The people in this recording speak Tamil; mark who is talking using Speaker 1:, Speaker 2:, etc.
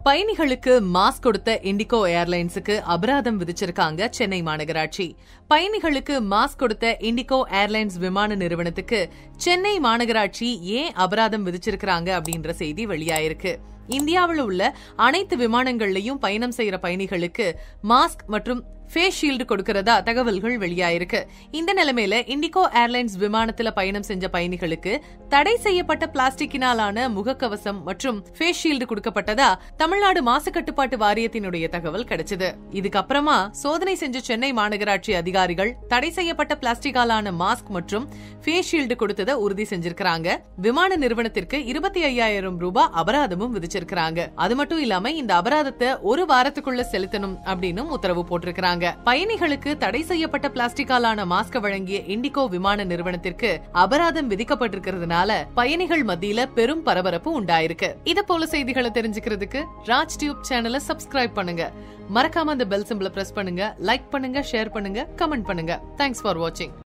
Speaker 1: பயணிகளுக்கு மாஸ்க் கொடுத்த இண்டிகோ ஏர்லைன்ஸுக்கு அபராதம் விதிச்சிருக்காங்க சென்னை மாநகராட்சி பயணிகளுக்கு மாஸ்க் கொடுத்த இண்டிகோ ஏர்லைன்ஸ் விமான நிறுவனத்துக்கு சென்னை மாநகராட்சி ஏன் அபராதம் விதிச்சிருக்காங்க அப்படின்ற செய்தி வெளியாயிருக்கு இந்தியாவில் உள்ள அனைத்து விமானங்கள்லயும் பயணம் செய்யற பயணிகளுக்கு மாஸ்க் மற்றும் ஃபேஸ் ஷீல்டு கொடுக்கறதா தகவல்கள் வெளியாயிருக்கு இந்த நிலைமையில இண்டிகோ ஏர்லைன்ஸ் விமானத்துல பயணம் செஞ்ச பயணிகளுக்கு தடை செய்யப்பட்ட பிளாஸ்டிக்கினாலான முகக்கவசம் மற்றும் ஃபேஸ் ஷீல்டு கொடுக்கப்பட்டதா தமிழ்நாடு மாசு கட்டுப்பாட்டு வாரியத்தினுடைய தகவல் கிடைச்சது இதுக்கப்புறமா சோதனை செஞ்ச சென்னை மாநகராட்சி அதிகாரிகள் தடை செய்யப்பட்ட பிளாஸ்டிக்காலான மாஸ்க் மற்றும் ஃபேஸ் ஷீல்டு கொடுத்ததை உறுதி செஞ்சிருக்காங்க விமான நிறுவனத்திற்கு இருபத்தி ஐயாயிரம் ரூபாய் அபராதமும் விதிச்சிருக்காங்க அது மட்டும் இல்லாம இந்த அபராதத்தை ஒரு வாரத்துக்குள்ள செலுத்தணும் அப்படின்னு உத்தரவு போட்டிருக்காங்க பயணிகளுக்கு தடை செய்யப்பட்ட பிளாஸ்டிக்காலான மாஸ்க் வழங்கிய இண்டிகோ விமான நிறுவனத்திற்கு அபராதம் விதிக்கப்பட்டிருக்கிறதுனால பயணிகள் மத்தியில பெரும் பரபரப்பு உண்டாயிருக்கு இது போல செய்திகளை தெரிஞ்சுக்கிறதுக்கு ராஜ் டியூப் சேனலை சப்ஸ்கிரைப் பண்ணுங்க மறக்காம அந்த பெல் சிம்பிளை பிரஸ் பண்ணுங்க லைக் பண்ணுங்க ஷேர் பண்ணுங்க கமெண்ட் பண்ணுங்க தேங்க்ஸ் ஃபார் வாட்சிங்